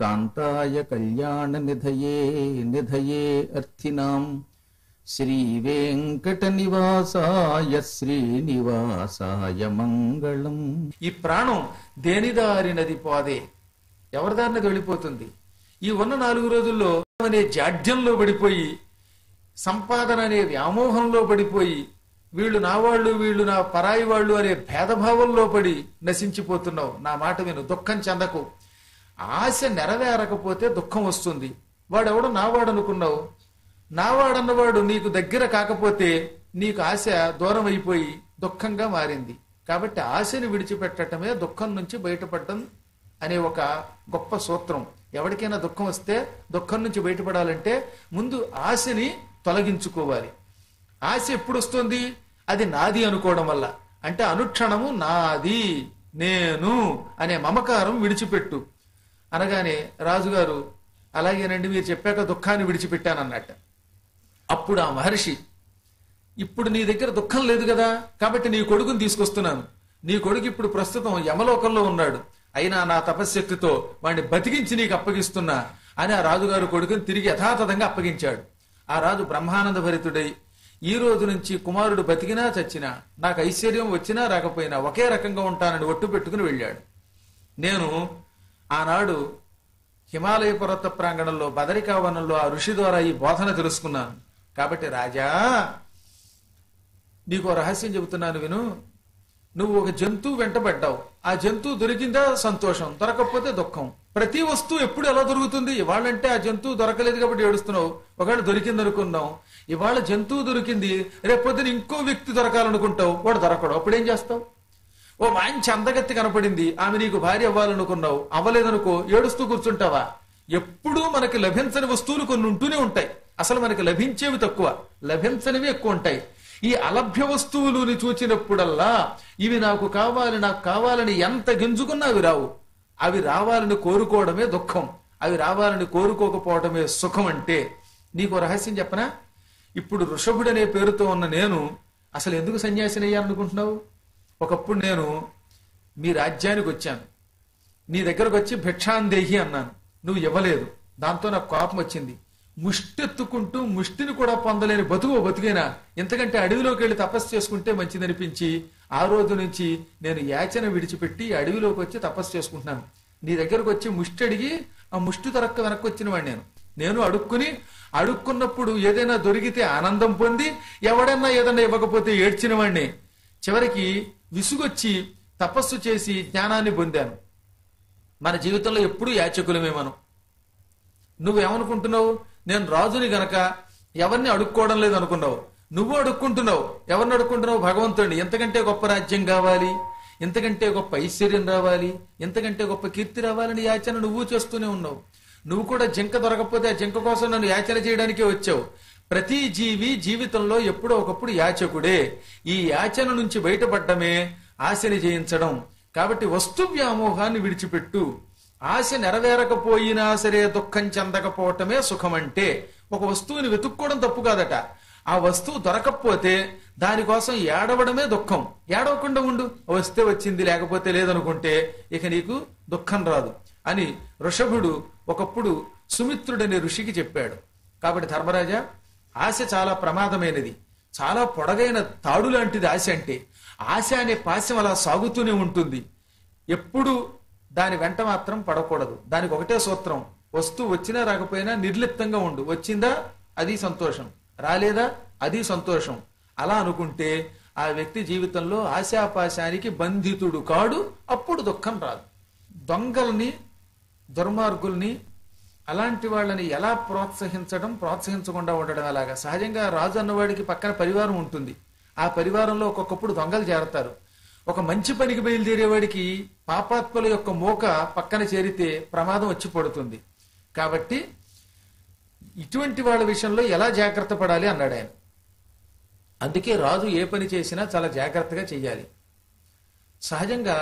కాంతాయ కళ్యాణ నిధయే నిధయే అర్థినాం శ్రీ వెంకట నివాసాయ శ్రీనివాసాయ మంగళం ఈ ప్రాణం దేనిదారి నది పోదే ఎవరిదారి నది వెళ్ళిపోతుంది ఈ ఉన్న నాలుగు రోజుల్లో అనే జాడ్యంలో పడిపోయి సంపాదన అనే వ్యామోహంలో పడిపోయి వీళ్ళు నా వాళ్ళు వీళ్ళు నా పరాయి వాళ్ళు అనే భేదభావంలో పడి నశించిపోతున్నావు నా మాట విను దుఃఖం చెందకు ఆశ నెరవేరకపోతే దుఃఖం వస్తుంది వాడెవడో నావాడు అనుకున్నావు నావాడన్నవాడు నీకు దగ్గర కాకపోతే నీకు ఆశ దూరం అయిపోయి దుఃఖంగా మారింది కాబట్టి ఆశని విడిచిపెట్టడమే దుఃఖం నుంచి బయటపడటం అనే ఒక గొప్ప సూత్రం ఎవరికైనా దుఃఖం వస్తే దుఃఖం నుంచి బయటపడాలంటే ముందు ఆశని తొలగించుకోవాలి ఆశ ఎప్పుడు వస్తుంది అది నాది అనుకోవడం వల్ల అంటే అనుక్షణము నాది నేను అనే మమకారం విడిచిపెట్టు అనగానే రాజుగారు అలాగేనండి మీరు చెప్పాక దుఃఖాన్ని విడిచిపెట్టానన్నట్ట అప్పుడు ఆ మహర్షి ఇప్పుడు నీ దగ్గర దుఃఖం లేదు కదా కాబట్టి నీ కొడుకుని తీసుకొస్తున్నాను నీ కొడుకు ఇప్పుడు ప్రస్తుతం యమలోకంలో ఉన్నాడు అయినా నా తపశ్శక్తితో వాడిని బతికించి నీకు అప్పగిస్తున్నా అని ఆ రాజుగారు కొడుకుని తిరిగి యథాతథంగా అప్పగించాడు ఆ రాజు బ్రహ్మానంద భరితుడై ఈ రోజు నుంచి కుమారుడు బతికినా చచ్చినా నాకు ఐశ్వర్యం వచ్చినా రాకపోయినా ఒకే రకంగా ఉంటానని ఒట్టు పెట్టుకుని వెళ్ళాడు నేను ఆనాడు హిమాలయ పర్వత ప్రాంగణంలో బదరికావనంలో ఆ ఋషి ద్వారా ఈ బోధన తెలుసుకున్నాను కాబట్టి రాజా నీకు ఓ రహస్యం చెబుతున్నాను విను నువ్వు ఒక జంతువు వెంటబడ్డావు ఆ జంతువు దొరికిందా సంతోషం దొరకకపోతే దుఃఖం ప్రతి వస్తువు ఎప్పుడు ఎలా దొరుకుతుంది ఇవాళంటే ఆ జంతువు దొరకలేదు కాబట్టి ఏడుస్తున్నావు ఒకవేళ దొరికింది అనుకున్నావు ఇవాళ జంతువు దొరికింది రేపొద్దున ఇంకో వ్యక్తి దొరకాలనుకుంటావు వాడు దొరకడు అప్పుడేం చేస్తావు ఓ మంచి అందగత్తి కనపడింది ఆమె నీకు భార్య అవ్వాలనుకున్నావు అవ్వలేదనుకో ఏడుస్తూ కూర్చుంటావా ఎప్పుడూ మనకి లభించని వస్తువులు కొన్ని ఉంటూనే ఉంటాయి అసలు మనకి లభించేవి తక్కువ లభించనివి ఎక్కువ ఉంటాయి ఈ అలభ్య వస్తువులుని చూచినప్పుడల్లా ఇవి నాకు కావాలి నాకు కావాలని ఎంత గింజుకున్నా అవి రావు అవి రావాలని కోరుకోవడమే దుఃఖం అవి రావాలని కోరుకోకపోవడమే సుఖం అంటే నీకు రహస్యం చెప్పనా ఇప్పుడు ఋషభుడు అనే పేరుతో ఉన్న నేను అసలు ఎందుకు సన్యాసిని అయ్యాలనుకుంటున్నావు ఒకప్పుడు నేను మీ రాజ్యానికి వచ్చాను నీ దగ్గరకు వచ్చి భిక్షాందేహి అన్నాను నువ్వు ఇవ్వలేదు దాంతో నాకు కోపం వచ్చింది ముష్టెత్తుకుంటూ ముష్టిని కూడా పొందలేని బతుకు బతుకైనా ఎంతకంటే అడవిలోకి వెళ్ళి తపస్సు చేసుకుంటే మంచిదనిపించి ఆ రోజు నుంచి నేను యాచన విడిచిపెట్టి అడవిలోకి వచ్చి తపస్సు చేసుకుంటున్నాను నీ దగ్గరకు వచ్చి ముష్టి అడిగి ఆ ముష్టి తొరక్క వెనక్కి వచ్చిన వాడిని నేను నేను అడుక్కుని అడుక్కున్నప్పుడు ఏదైనా దొరికితే ఆనందం పొంది ఎవడన్నా ఏదన్నా ఇవ్వకపోతే ఏడ్చిన వాడిని చివరికి విసుగొచ్చి తపస్సు చేసి జ్ఞానాన్ని పొందాను మన జీవితంలో ఎప్పుడూ యాచకులమే మనం నువ్వేమనుకుంటున్నావు నేను రాజుని గనక ఎవరిని అడుక్కోవడం లేదు అనుకున్నావు నువ్వు అడుక్కుంటున్నావు ఎవరిని అడుక్కుంటున్నావు భగవంతుడిని ఎంతకంటే గొప్ప రాజ్యం కావాలి ఎంతకంటే గొప్ప ఐశ్వర్యం రావాలి ఎంతకంటే గొప్ప కీర్తి రావాలని యాచన నువ్వు చేస్తూనే ఉన్నావు నువ్వు కూడా జింక దొరకకపోతే ఆ జింక కోసం నన్ను యాచన చేయడానికే వచ్చావు ప్రతి జీవి జీవితంలో ఎప్పుడో ఒకప్పుడు యాచకుడే ఈ యాచన నుంచి బయటపడ్డమే ఆశని జయించడం కాబట్టి వస్తు వ్యామోహాన్ని విడిచిపెట్టు ఆశ నెరవేరకపోయినా సరే దుఃఖం చెందకపోవటమే సుఖమంటే ఒక వస్తువుని వెతుక్కోవడం తప్పు కాదట ఆ వస్తువు దొరకకపోతే దానికోసం ఏడవడమే దుఃఖం ఏడవకుండా ఉండు వస్తే వచ్చింది లేకపోతే లేదనుకుంటే ఇక నీకు దుఃఖం రాదు అని ఋషభుడు ఒకప్పుడు సుమిత్రుడనే ఋషికి చెప్పాడు కాబట్టి ధర్మరాజా ఆశ చాలా ప్రమాదమైనది చాలా పొడగైన తాడు లాంటిది ఆశ అంటే ఆశ అనే పాశం అలా సాగుతూనే ఉంటుంది ఎప్పుడు దాని వెంట మాత్రం పడకూడదు దానికి ఒకటే సూత్రం వస్తువు వచ్చినా రాకపోయినా నిర్లిప్తంగా ఉండు వచ్చిందా అది సంతోషం రాలేదా అది సంతోషం అలా అనుకుంటే ఆ వ్యక్తి జీవితంలో ఆశాపాశానికి బంధితుడు కాడు అప్పుడు దుఃఖం రాదు దొంగల్ని దుర్మార్గుల్ని అలాంటి వాళ్ళని ఎలా ప్రోత్సహించడం ప్రోత్సహించకుండా ఉండడం అలాగా సహజంగా రాజు అన్నవాడికి పక్కన పరివారం ఉంటుంది ఆ పరివారంలో ఒక్కొక్కప్పుడు దొంగలు చేరతారు ఒక మంచి పనికి బయలుదేరేవాడికి పాపాత్మల యొక్క మోక పక్కన చేరితే ప్రమాదం వచ్చి పడుతుంది కాబట్టి ఇటువంటి వాళ్ళ విషయంలో ఎలా జాగ్రత్త పడాలి అన్నాడు ఆయన అందుకే రాజు ఏ పని చేసినా చాలా జాగ్రత్తగా చెయ్యాలి సహజంగా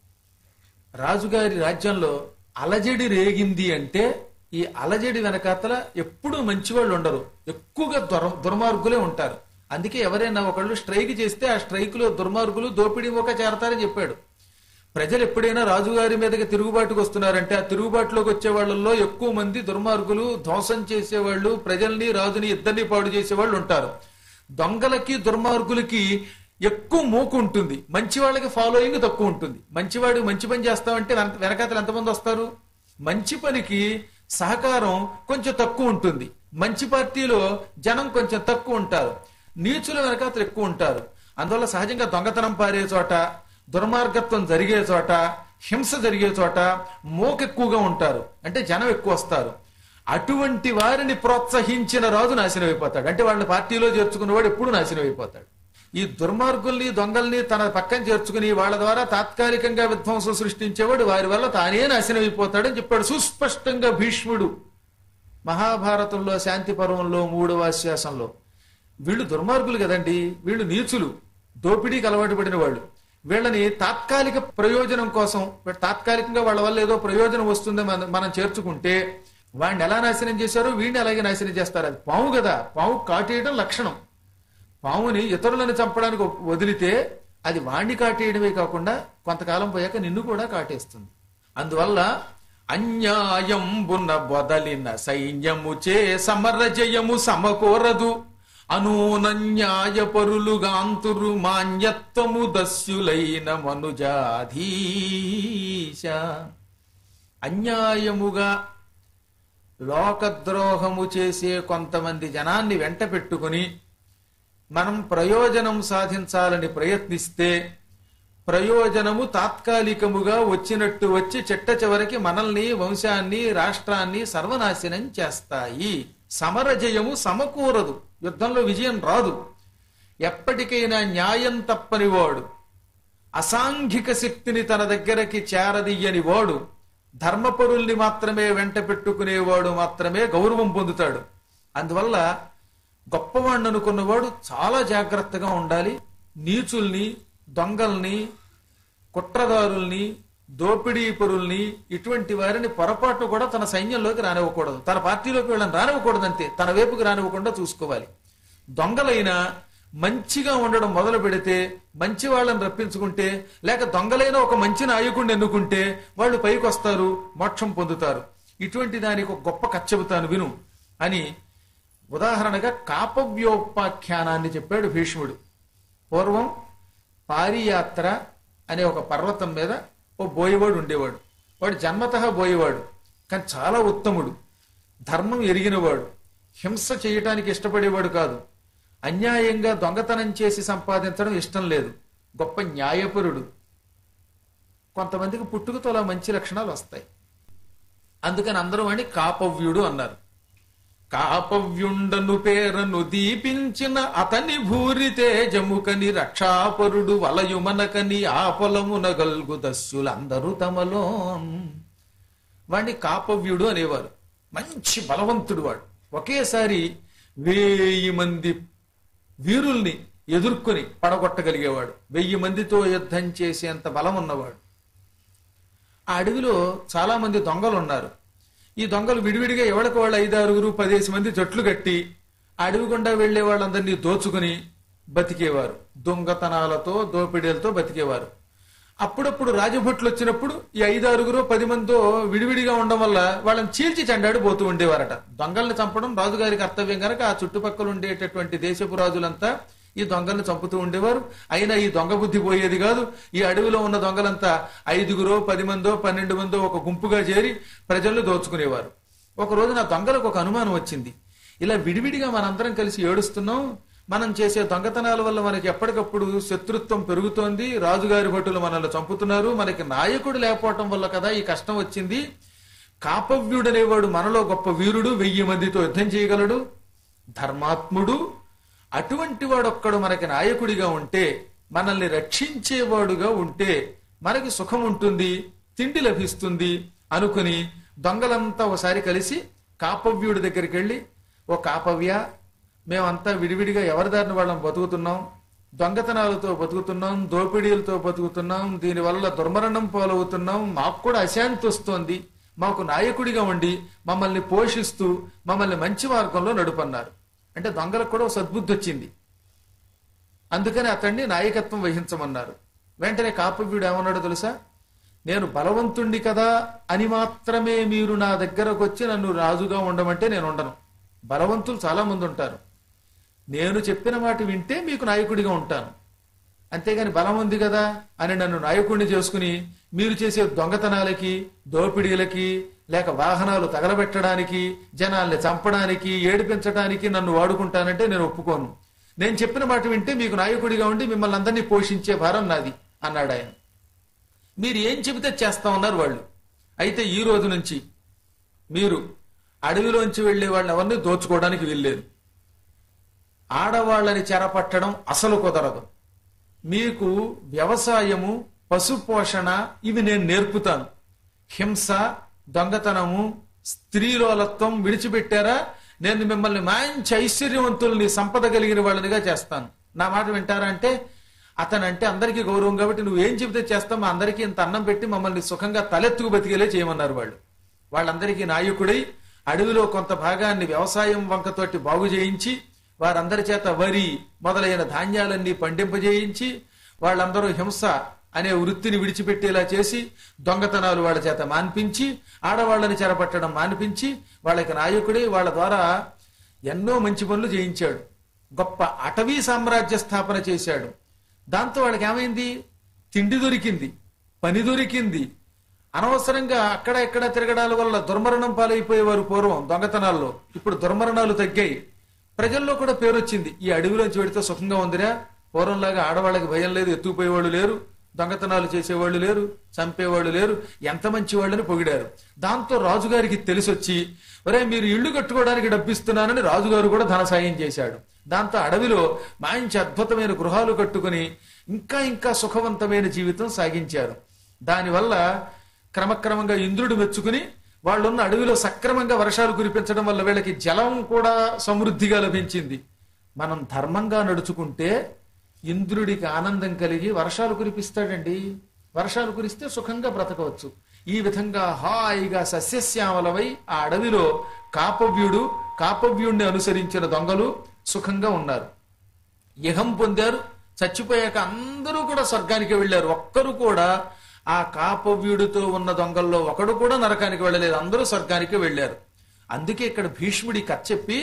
రాజుగారి రాజ్యంలో అలజడి రేగింది అంటే ఈ అలజడి వెనకాతల ఎప్పుడూ మంచివాళ్ళు ఉండరు ఎక్కువగా దుర్ దుర్మార్గులే ఉంటారు అందుకే ఎవరైనా ఒకళ్ళు స్ట్రైక్ చేస్తే ఆ స్ట్రైక్ లో దుర్మార్గులు దోపిడీ ఒక చేరతారని చెప్పాడు ప్రజలు ఎప్పుడైనా రాజుగారి మీదకి తిరుగుబాటుకు వస్తున్నారంటే ఆ తిరుగుబాటులోకి వచ్చే వాళ్ళల్లో ఎక్కువ మంది దుర్మార్గులు ధ్వంసం చేసేవాళ్ళు ప్రజల్ని రాజుని ఇద్దరిని పాడు చేసేవాళ్ళు ఉంటారు దొంగలకి దుర్మార్గులకి ఎక్కువ మూకు ఉంటుంది మంచి వాళ్ళకి ఫాలోయింగ్ తక్కువ ఉంటుంది మంచివాడు మంచి పని చేస్తామంటే వెనక- వెనకాతలు ఎంతమంది వస్తారు మంచి పనికి సహకారం కొంచెం తక్కువ ఉంటుంది మంచి పార్టీలో జనం కొంచెం తక్కువ ఉంటారు నీచుల వెనకాతలు ఎక్కువ ఉంటారు అందువల్ల సహజంగా దొంగతనం పారే చోట దుర్మార్గత్వం జరిగే చోట హింస జరిగే చోట మోక ఎక్కువగా ఉంటారు అంటే జనం ఎక్కువ వస్తారు అటువంటి వారిని ప్రోత్సహించిన రాజు నాశనం అయిపోతాడు అంటే వాళ్ళని పార్టీలో చేర్చుకున్నవాడు ఎప్పుడు నాశనం అయిపోతాడు ఈ దుర్మార్గుల్ని దొంగల్ని తన పక్కన చేర్చుకుని వాళ్ళ ద్వారా తాత్కాలికంగా విధ్వంసం సృష్టించేవాడు వారి వల్ల తానే నాశనం అయిపోతాడని చెప్పాడు సుస్పష్టంగా భీష్ముడు మహాభారతంలో శాంతి పర్వంలో మూడవ ఆశ్వాసంలో వీళ్ళు దుర్మార్గులు కదండి వీళ్ళు నీచులు దోపిడీకి అలవాటు పడిన వాళ్ళు వీళ్ళని తాత్కాలిక ప్రయోజనం కోసం తాత్కాలికంగా వాళ్ళ వల్ల ఏదో ప్రయోజనం వస్తుంది మనం మనం చేర్చుకుంటే వాడిని ఎలా నాశనం చేశారో వీడిని అలాగే నాశనం చేస్తారు అది పాము కదా పాము కాటేయడం లక్షణం పాముని ఇతరులను చంపడానికి వదిలితే అది వాణ్ణి కాటేయడమే కాకుండా కొంతకాలం పోయాక నిన్ను కూడా కాటేస్తుంది అందువల్ల అన్యాయంబున బొదలిన సైన్యము చే సమర జయము సమకోరదు అనూనన్యాయ పరులుగాంతురు మాన్యత్వము దస్యులైన మనుజాధీశ అన్యాయముగా లోకద్రోహము చేసే కొంతమంది జనాన్ని వెంట పెట్టుకుని మనం ప్రయోజనం సాధించాలని ప్రయత్నిస్తే ప్రయోజనము తాత్కాలికముగా వచ్చినట్టు వచ్చి చిట్ట చివరికి మనల్ని వంశాన్ని రాష్ట్రాన్ని సర్వనాశనం చేస్తాయి సమరజయము సమకూరదు యుద్ధంలో విజయం రాదు ఎప్పటికైనా న్యాయం తప్పని వాడు అసాంఘిక శక్తిని తన దగ్గరకి చేరదీయని వాడు ధర్మపరుల్ని మాత్రమే వెంట పెట్టుకునేవాడు మాత్రమే గౌరవం పొందుతాడు అందువల్ల గొప్పవాణ్ణి అనుకున్నవాడు చాలా జాగ్రత్తగా ఉండాలి నీచుల్ని దొంగల్ని కుట్రదారుల్ని దోపిడీ పరుల్ని ఇటువంటి వారిని పొరపాటు కూడా తన సైన్యంలోకి రానివ్వకూడదు తన పార్టీలోకి వీళ్ళని రానివ్వకూడదు అంతే తన వైపుకి రానివ్వకుండా చూసుకోవాలి దొంగలైనా మంచిగా ఉండడం మొదలు పెడితే మంచి వాళ్ళని రప్పించుకుంటే లేక దొంగలైన ఒక మంచి నాయకుడిని ఎన్నుకుంటే వాళ్ళు పైకి వస్తారు మోక్షం పొందుతారు ఇటువంటి దానికి ఒక గొప్ప కథ చెబుతాను విను అని ఉదాహరణగా కాపవ్యోపాఖ్యానాన్ని చెప్పాడు భీష్ముడు పూర్వం పారియాత్ర అనే ఒక పర్వతం మీద ఓ బోయవాడు ఉండేవాడు వాడు జన్మతః బోయేవాడు కానీ చాలా ఉత్తముడు ధర్మం ఎరిగినవాడు హింస చేయటానికి ఇష్టపడేవాడు కాదు అన్యాయంగా దొంగతనం చేసి సంపాదించడం ఇష్టం లేదు గొప్ప న్యాయపరుడు కొంతమందికి పుట్టుకతో అలా మంచి లక్షణాలు వస్తాయి అందుకని అందరూ వాడిని కాపవ్యుడు అన్నారు కాపవ్యుండను పేరను దీపించిన అతని భూరి తేజముకని రక్షాపరుడు వలయుమనకని ఆపలమున గల్గు దస్యులందరూ తమలో వాడిని కాపవ్యుడు అనేవారు మంచి బలవంతుడు వాడు ఒకేసారి వెయ్యి మంది వీరుల్ని ఎదుర్కొని పడగొట్టగలిగేవాడు వెయ్యి మందితో యుద్ధం చేసేంత బలం ఉన్నవాడు ఆ అడవిలో చాలా మంది దొంగలు ఉన్నారు ఈ దొంగలు విడివిడిగా ఎవరికి వాళ్ళు ఐదారుగురు పదేసి మంది జట్లు కట్టి ఆ అడవి గుండా వెళ్లే వాళ్ళందరినీ దోచుకుని బతికేవారు దొంగతనాలతో దోపిడీలతో బతికేవారు అప్పుడప్పుడు రాజభట్లు వచ్చినప్పుడు ఈ ఐదారుగురు పది మందితో విడివిడిగా ఉండడం వల్ల వాళ్ళని చీల్చి చెండాడి పోతూ ఉండేవారట దొంగల్ని చంపడం రాజుగారి కర్తవ్యం కనుక ఆ చుట్టుపక్కల ఉండేటటువంటి దేశపు రాజులంతా ఈ దొంగల్ని చంపుతూ ఉండేవారు అయినా ఈ దొంగ బుద్ధి పోయేది కాదు ఈ అడవిలో ఉన్న దొంగలంతా ఐదుగురో పది మందో పన్నెండు మందో ఒక గుంపుగా చేరి ప్రజల్ని దోచుకునేవారు ఒక రోజు నా దొంగలకు ఒక అనుమానం వచ్చింది ఇలా విడివిడిగా మనందరం కలిసి ఏడుస్తున్నాం మనం చేసే దొంగతనాల వల్ల మనకి ఎప్పటికప్పుడు శత్రుత్వం పెరుగుతోంది రాజుగారి భటులు మనల్ని చంపుతున్నారు మనకి నాయకుడు లేకపోవటం వల్ల కదా ఈ కష్టం వచ్చింది కాపవ్యుడనేవాడు మనలో గొప్ప వీరుడు వెయ్యి మందితో యుద్ధం చేయగలడు ధర్మాత్ముడు అటువంటి వాడొక్కడు మనకి నాయకుడిగా ఉంటే మనల్ని రక్షించేవాడుగా ఉంటే మనకి సుఖం ఉంటుంది తిండి లభిస్తుంది అనుకుని దొంగలంతా ఒకసారి కలిసి కాపవ్యుడి దగ్గరికి వెళ్ళి ఓ కాపవ్య మేమంతా విడివిడిగా ఎవరి దారిని వాళ్ళం బతుకుతున్నాం దొంగతనాలతో బతుకుతున్నాం దోపిడీలతో బతుకుతున్నాం దీనివల్ల దుర్మరణం పాలవుతున్నాం మాకు కూడా అశాంతి వస్తోంది మాకు నాయకుడిగా ఉండి మమ్మల్ని పోషిస్తూ మమ్మల్ని మంచి మార్గంలో నడుపన్నారు అంటే దొంగలకు కూడా ఓ సద్బుద్ధి వచ్చింది అందుకని అతన్ని నాయకత్వం వహించమన్నారు వెంటనే కాపవ్యుడు ఏమన్నాడో తెలుసా నేను బలవంతుణ్ణి కదా అని మాత్రమే మీరు నా దగ్గరకు వచ్చి నన్ను రాజుగా ఉండమంటే నేను ఉండను బలవంతులు చాలా మంది ఉంటారు నేను చెప్పిన మాట వింటే మీకు నాయకుడిగా ఉంటాను అంతేగాని బలం ఉంది కదా అని నన్ను నాయకుడిని చేసుకుని మీరు చేసే దొంగతనాలకి దోపిడీలకి లేక వాహనాలు తగలబెట్టడానికి జనాల్ని చంపడానికి ఏడిపించడానికి నన్ను వాడుకుంటానంటే నేను ఒప్పుకోను నేను చెప్పిన మాట వింటే మీకు నాయకుడిగా ఉండి మిమ్మల్ని అందరినీ పోషించే భారం నాది అన్నాడు ఆయన మీరు ఏం చెబితే చేస్తా ఉన్నారు వాళ్ళు అయితే ఈ రోజు నుంచి మీరు అడవిలోంచి వెళ్లే వాళ్ళని ఎవరిని దోచుకోవడానికి వీల్లేదు ఆడవాళ్ళని చెరపట్టడం అసలు కుదరదు మీకు వ్యవసాయము పశుపోషణ ఇవి నేను నేర్పుతాను హింస దొంగతనము స్త్రీలోలత్వం విడిచిపెట్టారా నేను మిమ్మల్ని మంచి ఐశ్వర్యవంతుల్ని సంపద కలిగిన వాళ్ళనిగా చేస్తాను నా మాట వింటారా అంటే అతను అంటే అందరికీ గౌరవం కాబట్టి నువ్వు ఏం చెబితే చేస్తావు మా అందరికీ ఇంత అన్నం పెట్టి మమ్మల్ని సుఖంగా తలెత్తుకు బతికేలే చేయమన్నారు వాళ్ళు వాళ్ళందరికీ నాయకుడై అడవిలో కొంత భాగాన్ని వ్యవసాయం వంకతోటి బాగు చేయించి వారందరి చేత వరి మొదలైన ధాన్యాలన్నీ పండింపజేయించి వాళ్ళందరూ హింస అనే వృత్తిని విడిచిపెట్టేలా చేసి దొంగతనాలు వాళ్ళ చేత మాన్పించి ఆడవాళ్ళని చెరపట్టడం మాన్పించి వాళ్ళకి నాయకుడై వాళ్ళ ద్వారా ఎన్నో మంచి పనులు చేయించాడు గొప్ప అటవీ సామ్రాజ్య స్థాపన చేశాడు దాంతో వాళ్ళకి ఏమైంది తిండి దొరికింది పని దొరికింది అనవసరంగా అక్కడ ఎక్కడ తిరగడాల వల్ల దుర్మరణం పాలైపోయేవారు పూర్వం దొంగతనాల్లో ఇప్పుడు దుర్మరణాలు తగ్గాయి ప్రజల్లో కూడా పేరు వచ్చింది ఈ అడవిలోంచి వెడితే సుఖంగా ఉందిరా పూర్వంలాగా ఆడవాళ్ళకి భయం లేదు ఎత్తుకుపోయేవాళ్ళు లేరు దొంగతనాలు చేసేవాళ్ళు లేరు చంపేవాళ్ళు లేరు ఎంత మంచి వాళ్ళని పొగిడారు దాంతో రాజుగారికి తెలిసొచ్చి ఒరే మీరు ఇళ్లు కట్టుకోవడానికి డబ్బిస్తున్నానని రాజుగారు కూడా ధన సాయం చేశాడు దాంతో అడవిలో మంచి అద్భుతమైన గృహాలు కట్టుకుని ఇంకా ఇంకా సుఖవంతమైన జీవితం సాగించారు దానివల్ల క్రమక్రమంగా ఇంద్రుడు మెచ్చుకుని వాళ్ళున్న అడవిలో సక్రమంగా వర్షాలు కురిపించడం వల్ల వీళ్ళకి జలం కూడా సమృద్ధిగా లభించింది మనం ధర్మంగా నడుచుకుంటే ఇంద్రుడికి ఆనందం కలిగి వర్షాలు కురిపిస్తాడండి వర్షాలు కురిస్తే సుఖంగా బ్రతకవచ్చు ఈ విధంగా హాయిగా సస్యశ్యామలమై ఆ అడవిలో కాపవ్యుడు కాపవ్యుణ్ణి అనుసరించిన దొంగలు సుఖంగా ఉన్నారు ఇహం పొందారు చచ్చిపోయాక అందరూ కూడా స్వర్గానికి వెళ్ళారు ఒక్కరు కూడా ఆ కాపవ్యుడితో ఉన్న దొంగల్లో ఒకడు కూడా నరకానికి వెళ్ళలేదు అందరూ స్వర్గానికి వెళ్ళారు అందుకే ఇక్కడ భీష్ముడి కథ చెప్పి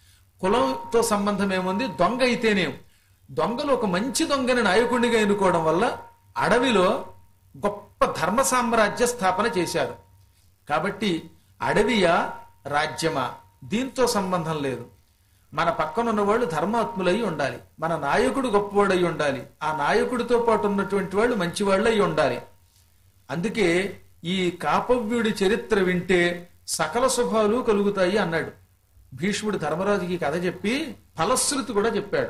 కులంతో సంబంధం ఏముంది దొంగ అయితేనే దొంగలు ఒక మంచి దొంగని నాయకుడిగా ఎన్నుకోవడం వల్ల అడవిలో గొప్ప ధర్మ సామ్రాజ్య స్థాపన చేశారు కాబట్టి అడవియా రాజ్యమా దీంతో సంబంధం లేదు మన పక్కన ఉన్న వాళ్ళు ధర్మాత్ములై ఉండాలి మన నాయకుడు గొప్పవాడై ఉండాలి ఆ నాయకుడితో పాటు ఉన్నటువంటి వాళ్ళు మంచివాళ్ళు అయి ఉండాలి అందుకే ఈ కాపవ్యుడి చరిత్ర వింటే సకల శుభాలు కలుగుతాయి అన్నాడు భీష్ముడు ధర్మరాజుకి ఈ కథ చెప్పి ఫలశ్రుతి కూడా చెప్పాడు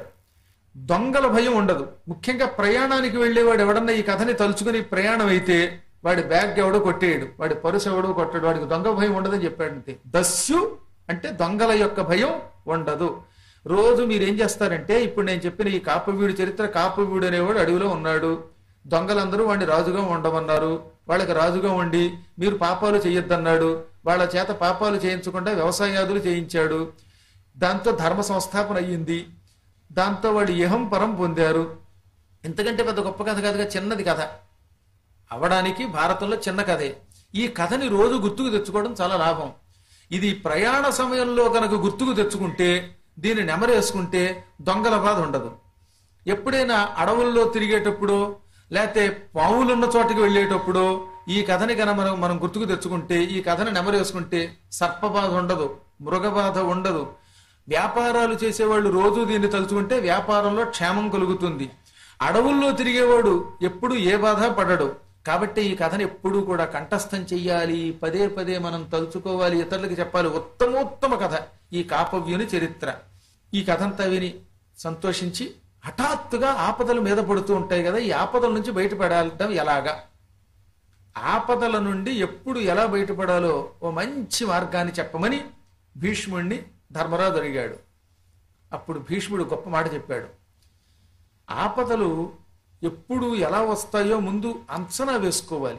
దొంగల భయం ఉండదు ముఖ్యంగా ప్రయాణానికి వెళ్ళేవాడు ఎవడన్నా ఈ కథని తలుచుకుని ప్రయాణం అయితే వాడి బ్యాగ్ ఎవడో కొట్టేయడు వాడి పరుసు ఎవడో కొట్టాడు వాడికి దొంగ భయం ఉండదని చెప్పాడు అంతే దస్యు అంటే దొంగల యొక్క భయం ఉండదు రోజు మీరు ఏం చేస్తారంటే ఇప్పుడు నేను చెప్పిన ఈ కాపవీడు చరిత్ర కాపవీడు అనేవాడు అడవిలో ఉన్నాడు దొంగలందరూ వాడిని రాజుగా ఉండమన్నారు వాళ్ళకి రాజుగా ఉండి మీరు పాపాలు చేయొద్దన్నాడు వాళ్ళ చేత పాపాలు చేయించకుండా వ్యవసాయాదులు చేయించాడు దాంతో ధర్మ సంస్థాపన అయ్యింది దాంతో వాళ్ళు ఇహం పరం పొందారు ఇంతకంటే పెద్ద గొప్ప కథ కాదుగా చిన్నది కథ అవడానికి భారతంలో చిన్న కథే ఈ కథని రోజు గుర్తుకు తెచ్చుకోవడం చాలా లాభం ఇది ప్రయాణ సమయంలో కనుక గుర్తుకు తెచ్చుకుంటే దీన్ని నెమరేసుకుంటే దొంగల బాధ ఉండదు ఎప్పుడైనా అడవుల్లో తిరిగేటప్పుడు లేకపోతే పావులున్న చోటికి వెళ్ళేటప్పుడు ఈ కథని కనుక మనం మనం గుర్తుకు తెచ్చుకుంటే ఈ కథని నెమరేసుకుంటే సర్పబాధ ఉండదు మృగబాధ ఉండదు వ్యాపారాలు చేసేవాళ్ళు రోజు దీన్ని తలుచుకుంటే వ్యాపారంలో క్షేమం కలుగుతుంది అడవుల్లో తిరిగేవాడు ఎప్పుడు ఏ బాధ పడడు కాబట్టి ఈ కథను ఎప్పుడూ కూడా కంఠస్థం చెయ్యాలి పదే పదే మనం తలుచుకోవాలి ఇతరులకు చెప్పాలి ఉత్తమోత్తమ కథ ఈ కాపవ్యుని చరిత్ర ఈ కథంతా విని సంతోషించి హఠాత్తుగా ఆపదలు మీద పడుతూ ఉంటాయి కదా ఈ ఆపదల నుంచి బయటపడటం ఎలాగా ఆపదల నుండి ఎప్పుడు ఎలా బయటపడాలో ఓ మంచి మార్గాన్ని చెప్పమని భీష్ముణ్ణి ధర్మరాజు అడిగాడు అప్పుడు భీష్ముడు గొప్ప మాట చెప్పాడు ఆపదలు ఎప్పుడు ఎలా వస్తాయో ముందు అంచనా వేసుకోవాలి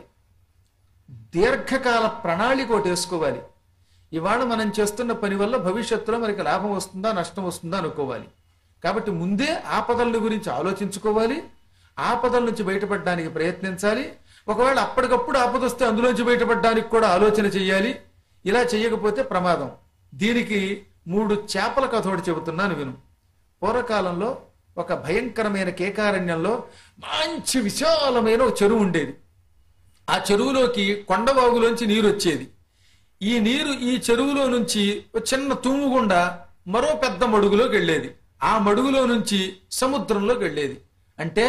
దీర్ఘకాల ప్రణాళిక ఒకటి వేసుకోవాలి ఇవాళ మనం చేస్తున్న పని వల్ల భవిష్యత్తులో మనకి లాభం వస్తుందా నష్టం వస్తుందా అనుకోవాలి కాబట్టి ముందే ఆపదల గురించి ఆలోచించుకోవాలి ఆపదల నుంచి బయటపడడానికి ప్రయత్నించాలి ఒకవేళ అప్పటికప్పుడు ఆపదొస్తే అందులోంచి బయటపడడానికి కూడా ఆలోచన చెయ్యాలి ఇలా చేయకపోతే ప్రమాదం దీనికి మూడు చేపల కథ ఒకటి చెబుతున్నాను విను పూర్వకాలంలో ఒక భయంకరమైన కేకారణ్యంలో మంచి విశాలమైన ఒక చెరువు ఉండేది ఆ చెరువులోకి కొండవాగులోంచి నీరు వచ్చేది ఈ నీరు ఈ చెరువులో నుంచి ఒక చిన్న తూము గుండా మరో పెద్ద మడుగులోకి వెళ్ళేది ఆ మడుగులో నుంచి సముద్రంలోకి వెళ్ళేది అంటే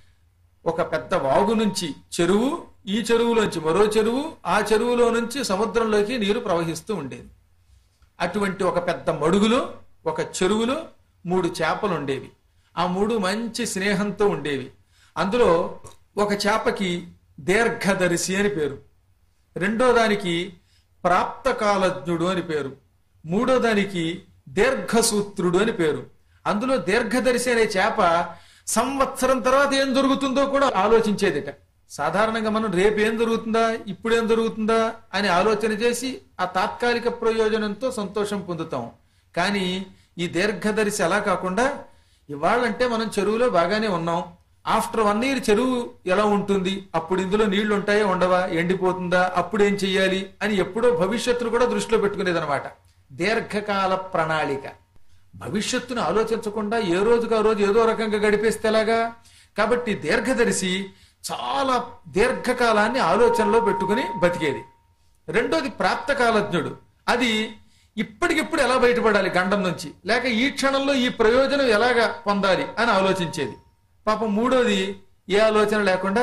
ఒక పెద్ద వాగు నుంచి చెరువు ఈ చెరువులోంచి మరో చెరువు ఆ చెరువులో నుంచి సముద్రంలోకి నీరు ప్రవహిస్తూ ఉండేది అటువంటి ఒక పెద్ద మడుగులో ఒక చెరువులో మూడు చేపలు ఉండేవి ఆ మూడు మంచి స్నేహంతో ఉండేవి అందులో ఒక చేపకి దీర్ఘదర్శి అని పేరు రెండో దానికి ప్రాప్తకాలజ్ఞుడు అని పేరు మూడో దానికి దీర్ఘసూత్రుడు అని పేరు అందులో దీర్ఘదర్శి అనే చేప సంవత్సరం తర్వాత ఏం జరుగుతుందో కూడా ఆలోచించేదిట సాధారణంగా మనం రేపు ఏం జరుగుతుందా ఇప్పుడు ఏం జరుగుతుందా అని ఆలోచన చేసి ఆ తాత్కాలిక ప్రయోజనంతో సంతోషం పొందుతాం కానీ ఈ దీర్ఘదర్శి అలా కాకుండా ఇవాళంటే మనం చెరువులో బాగానే ఉన్నాం ఆఫ్టర్ వన్ ఇయర్ చెరువు ఎలా ఉంటుంది అప్పుడు ఇందులో నీళ్లు ఉంటాయా ఉండవా ఎండిపోతుందా అప్పుడు ఏం చెయ్యాలి అని ఎప్పుడో భవిష్యత్తును కూడా దృష్టిలో పెట్టుకునేదనమాట దీర్ఘకాల ప్రణాళిక భవిష్యత్తును ఆలోచించకుండా ఏ రోజుకు ఆ రోజు ఏదో రకంగా గడిపేస్తే ఎలాగా కాబట్టి దీర్ఘదర్శి చాలా దీర్ఘకాలాన్ని ఆలోచనలో పెట్టుకుని బతికేది రెండోది ప్రాప్తకాలజ్ఞుడు అది ఇప్పటికిప్పుడు ఎలా బయటపడాలి గండం నుంచి లేక ఈ క్షణంలో ఈ ప్రయోజనం ఎలాగా పొందాలి అని ఆలోచించేది పాపం మూడోది ఏ ఆలోచన లేకుండా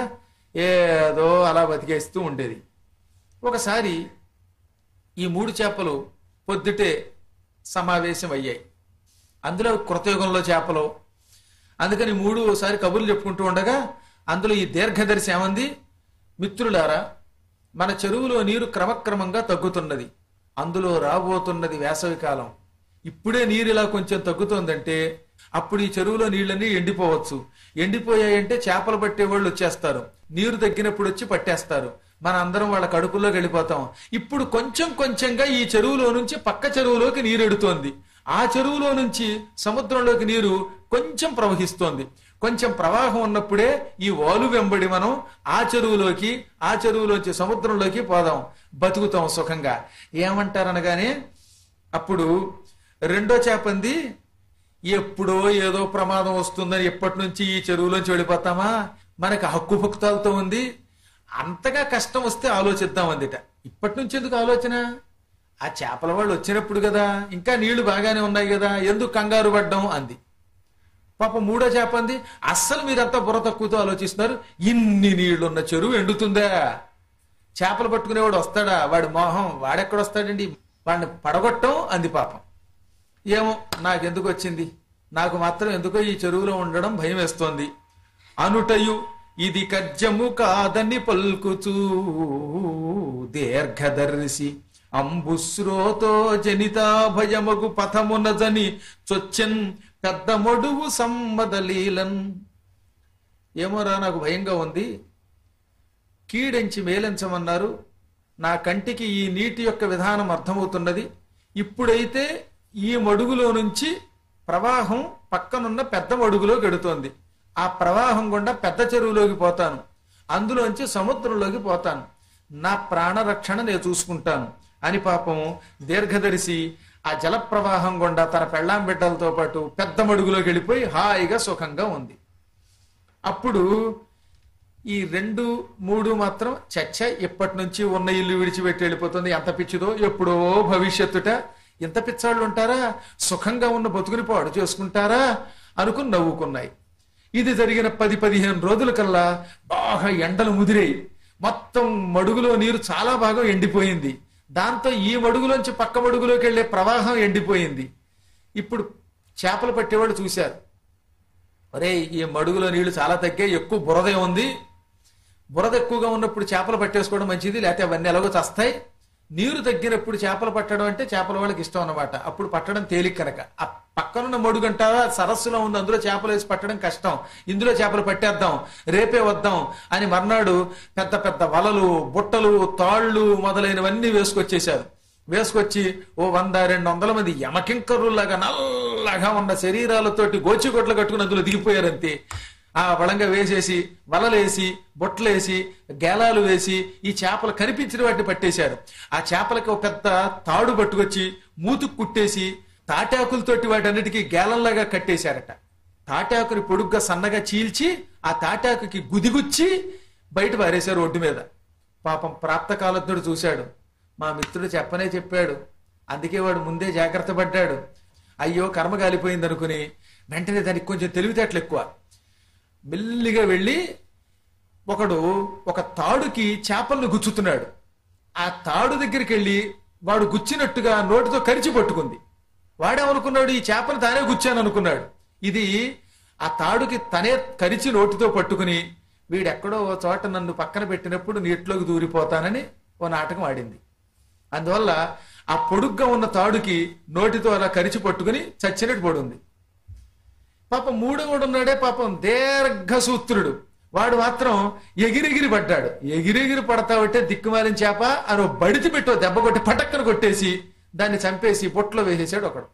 ఏదో అలా బతికేస్తూ ఉండేది ఒకసారి ఈ మూడు చేపలు పొద్దుటే సమావేశం అయ్యాయి అందులో కృతయుగంలో చేపలు అందుకని మూడు ఒకసారి కబుర్లు చెప్పుకుంటూ ఉండగా అందులో ఈ దీర్ఘదర్శి ఏమంది మిత్రులారా మన చెరువులో నీరు క్రమక్రమంగా తగ్గుతున్నది అందులో రాబోతున్నది వేసవి కాలం ఇప్పుడే నీరు ఇలా కొంచెం తగ్గుతోందంటే అప్పుడు ఈ చెరువులో నీళ్ళన్నీ ఎండిపోవచ్చు ఎండిపోయాయంటే చేపలు పట్టే వాళ్ళు వచ్చేస్తారు నీరు తగ్గినప్పుడు వచ్చి పట్టేస్తారు మన అందరం వాళ్ళ కడుపులోకి వెళ్ళిపోతాం ఇప్పుడు కొంచెం కొంచెంగా ఈ చెరువులో నుంచి పక్క చెరువులోకి నీరు ఎడుతోంది ఆ చెరువులో నుంచి సముద్రంలోకి నీరు కొంచెం ప్రవహిస్తోంది కొంచెం ప్రవాహం ఉన్నప్పుడే ఈ వాలు వెంబడి మనం ఆ చెరువులోకి ఆ చెరువులోంచి సముద్రంలోకి పోదాం బతుకుతాం సుఖంగా ఏమంటారనగానే అప్పుడు రెండో చేపంది ఎప్పుడో ఏదో ప్రమాదం వస్తుందని ఎప్పటి నుంచి ఈ చెరువులోంచి వెళ్ళిపోతామా మనకి హక్కు భక్తాలతో ఉంది అంతగా కష్టం వస్తే ఆలోచిద్దాం అందిట ఇప్పటి నుంచి ఎందుకు ఆలోచన ఆ చేపల వాళ్ళు వచ్చినప్పుడు కదా ఇంకా నీళ్లు బాగానే ఉన్నాయి కదా ఎందుకు కంగారు పడ్డం అంది పాప మూడో చేప అంది అస్సలు మీరంతా బుర్ర తక్కువతో ఆలోచిస్తున్నారు ఇన్ని నీళ్లున్న చెరువు ఎండుతుందా చేపలు పట్టుకునేవాడు వస్తాడా వాడి మోహం వాడెక్కడ వస్తాడండి వాడిని పడగొట్టం అంది పాపం ఏమో నాకెందుకు వచ్చింది నాకు మాత్రం ఎందుకో ఈ చెరువులో ఉండడం భయం వేస్తోంది అనుటయు ఇది కజ్జము కాదని పల్కుచూ దీర్ఘదర్శి అంబుశ్రోతో జనితా భయమగు పథమునజని చొచ్చెన్ పెద్ద మొడువు సమ్మదలీలన్ ఏమోరా నాకు భయంగా ఉంది కీడెంచి మేలించమన్నారు నా కంటికి ఈ నీటి యొక్క విధానం అర్థమవుతున్నది ఇప్పుడైతే ఈ మడుగులో నుంచి ప్రవాహం పక్కనున్న పెద్ద మడుగులో గడుతోంది ఆ ప్రవాహం గుండా పెద్ద చెరువులోకి పోతాను అందులోంచి సముద్రంలోకి పోతాను నా ప్రాణరక్షణ నేను చూసుకుంటాను అని పాపం దీర్ఘదర్శి ఆ జల ప్రవాహం గుండా తన పెళ్ళాం బిడ్డలతో పాటు పెద్ద మడుగులోకి వెళ్ళిపోయి హాయిగా సుఖంగా ఉంది అప్పుడు ఈ రెండు మూడు మాత్రం చచ్చ ఇప్పటి నుంచి ఉన్న ఇల్లు విడిచిపెట్టి వెళ్ళిపోతుంది ఎంత పిచ్చిదో ఎప్పుడో భవిష్యత్తుట ఇంత పిచ్చాళ్ళు ఉంటారా సుఖంగా ఉన్న బతుకుని పాడు చేసుకుంటారా అనుకుని నవ్వుకున్నాయి ఇది జరిగిన పది పదిహేను రోజుల కల్లా బాగా ఎండలు ముదిరాయి మొత్తం మడుగులో నీరు చాలా బాగా ఎండిపోయింది దాంతో ఈ మడుగులోంచి పక్క మడుగులోకి వెళ్ళే ప్రవాహం ఎండిపోయింది ఇప్పుడు చేపలు పట్టేవాళ్ళు చూశారు ఒరే ఈ మడుగులో నీళ్లు చాలా తగ్గాయి ఎక్కువ బురద ఉంది బురద ఎక్కువగా ఉన్నప్పుడు చేపలు పట్టేసుకోవడం మంచిది లేకపోతే అవన్నీ ఎలాగో చస్తాయి నీరు తగ్గినప్పుడు చేపలు పట్టడం అంటే చేపల వాళ్ళకి ఇష్టం అన్నమాట అప్పుడు పట్టడం తేలిక కనుక ఆ పక్కనున్న మడుగంటారా సరస్సులో ఉంది అందులో చేపలు వేసి పట్టడం కష్టం ఇందులో చేపలు పట్టేద్దాం రేపే వద్దాం అని మర్నాడు పెద్ద పెద్ద వలలు బుట్టలు తాళ్ళు మొదలైనవన్నీ వేసుకొచ్చేశారు వేసుకొచ్చి ఓ వంద రెండు వందల మంది యమకింకరులాగా నల్లగా ఉన్న శరీరాలతోటి గోచిగొట్లు కట్టుకుని అందులో దిగిపోయారంతే ఆ బలంగా వేసేసి వలలేసి బొట్లేసి గేలాలు వేసి ఈ చేపలు కనిపించిన వాటిని పట్టేశారు ఆ చేపలకి ఒక పెద్ద తాడు పట్టుకొచ్చి మూతుకు కుట్టేసి తాటాకులతోటి వాటన్నిటికీ గేలంలాగా కట్టేశారట తాటాకుని పొడుగ్గా సన్నగా చీల్చి ఆ తాటాకుకి గుదిగుచ్చి బయట పారేశారు ఒడ్డు మీద పాపం ప్రాప్తకాలజ్ఞుడు చూశాడు మా మిత్రుడు చెప్పనే చెప్పాడు అందుకే వాడు ముందే జాగ్రత్త పడ్డాడు అయ్యో కర్మ కాలిపోయింది అనుకుని వెంటనే దానికి కొంచెం తెలివితేటలు ఎక్కువ మెల్లిగా వెళ్ళి ఒకడు ఒక తాడుకి చేపలను గుచ్చుతున్నాడు ఆ తాడు దగ్గరికి వెళ్ళి వాడు గుచ్చినట్టుగా నోటితో కరిచి పట్టుకుంది వాడేమనుకున్నాడు ఈ చేపను తానే గుచ్చాను అనుకున్నాడు ఇది ఆ తాడుకి తనే కరిచి నోటితో పట్టుకుని వీడెక్కడో ఓ చోట నన్ను పక్కన పెట్టినప్పుడు నీటిలోకి దూరిపోతానని ఓ నాటకం ఆడింది అందువల్ల ఆ పొడుగ్గా ఉన్న తాడుకి నోటితో అలా కరిచి పట్టుకుని చచ్చినట్టు పడుంది పాపం మూడవడు ఉన్నాడే పాపం దీర్ఘసూత్రుడు వాడు మాత్రం ఎగిరెగిరి పడ్డాడు ఎగిరెగిరి పడతావంటే దిక్కుమాలిన చేప అని ఓ బడితి పెట్టో దెబ్బ కొట్టి పటక్కన కొట్టేసి దాన్ని చంపేసి పొట్లో వేసేసాడు ఒకడు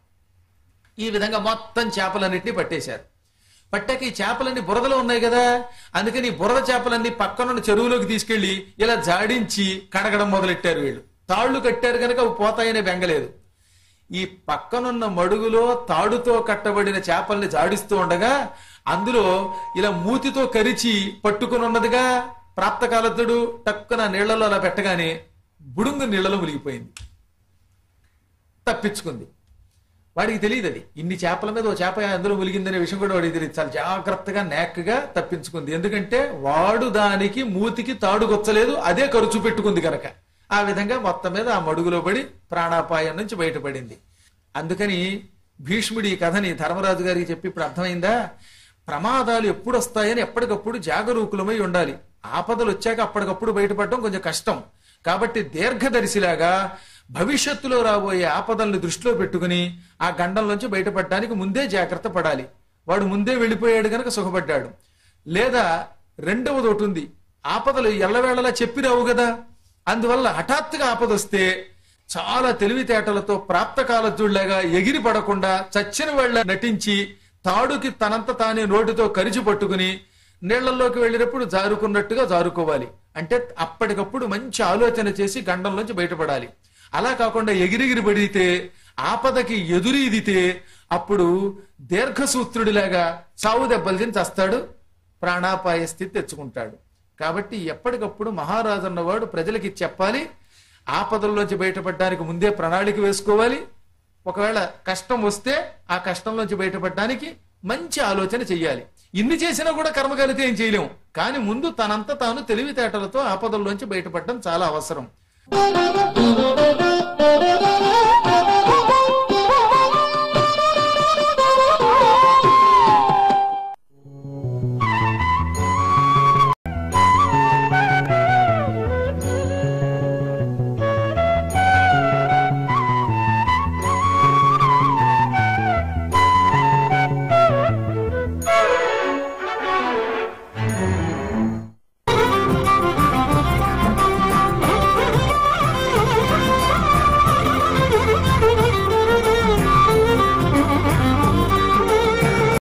ఈ విధంగా మొత్తం చేపలన్నింటినీ పట్టేశారు పట్టాక ఈ చేపలన్నీ బురదలో ఉన్నాయి కదా అందుకని ఈ బురద చేపలన్నీ పక్కనున్న చెరువులోకి తీసుకెళ్లి ఇలా జాడించి కడగడం మొదలెట్టారు వీళ్ళు తాళ్లు కట్టారు కనుక అవి పోతాయనే బెంగలేదు ఈ పక్కనున్న మడుగులో తాడుతో కట్టబడిన చేపల్ని జాడిస్తూ ఉండగా అందులో ఇలా మూతితో కరిచి పట్టుకుని ఉన్నదిగా ప్రాప్తకాలతుడు టక్కున నీళ్లలో అలా పెట్టగానే బుడుంగు నీళ్లలో మునిగిపోయింది తప్పించుకుంది వాడికి తెలియదు అది ఇన్ని చేపల మీద ఓ చేప అందులో ములిగిందనే విషయం కూడా వాడికి తెలియదు చాలా జాగ్రత్తగా నేక్గా తప్పించుకుంది ఎందుకంటే వాడు దానికి మూతికి తాడు గొచ్చలేదు అదే ఖర్చు పెట్టుకుంది కనుక ఆ విధంగా మొత్తం మీద ఆ మడుగులో పడి ప్రాణాపాయం నుంచి బయటపడింది అందుకని భీష్ముడి ఈ కథని ధర్మరాజు గారికి చెప్పి ఇప్పుడు అర్థమైందా ప్రమాదాలు ఎప్పుడు వస్తాయని ఎప్పటికప్పుడు జాగరూకులమై ఉండాలి ఆపదలు వచ్చాక అప్పటికప్పుడు బయటపడడం కొంచెం కష్టం కాబట్టి దీర్ఘదర్శిలాగా భవిష్యత్తులో రాబోయే ఆపదల్ని దృష్టిలో పెట్టుకుని ఆ గండంలోంచి బయటపడడానికి ముందే జాగ్రత్త పడాలి వాడు ముందే వెళ్ళిపోయాడు గనక సుఖపడ్డాడు లేదా రెండవది ఒకటి ఉంది ఆపదలు ఎల్లవేళలా చెప్పిరావు కదా అందువల్ల హఠాత్తుగా ఆపద వస్తే చాలా తెలివితేటలతో ప్రాప్తకాలజుళ్లాగా ఎగిరి పడకుండా చచ్చిన వాళ్ళ నటించి తాడుకి తనంత తానే నోటితో కరిచి పట్టుకుని నీళ్లలోకి వెళ్ళినప్పుడు జారుకున్నట్టుగా జారుకోవాలి అంటే అప్పటికప్పుడు మంచి ఆలోచన చేసి గండంలోంచి బయటపడాలి అలా కాకుండా ఎగిరిగిరి పడితే ఆపదకి ఎదురీదితే అప్పుడు దీర్ఘసూత్రుడిలాగా చావు దెబ్బలు తిని చస్తాడు ప్రాణాపాయ స్థితి తెచ్చుకుంటాడు కాబట్టి ఎప్పటికప్పుడు మహారాజు అన్నవాడు ప్రజలకి చెప్పాలి ఆపదల్లోంచి బయటపడడానికి ముందే ప్రణాళిక వేసుకోవాలి ఒకవేళ కష్టం వస్తే ఆ కష్టంలోంచి బయటపడడానికి మంచి ఆలోచన చెయ్యాలి ఇన్ని చేసినా కూడా కర్మకాలితే ఏం చేయలేము కానీ ముందు తనంత తాను తెలివితేటలతో ఆపదల్లోంచి బయటపడడం చాలా అవసరం Thank you.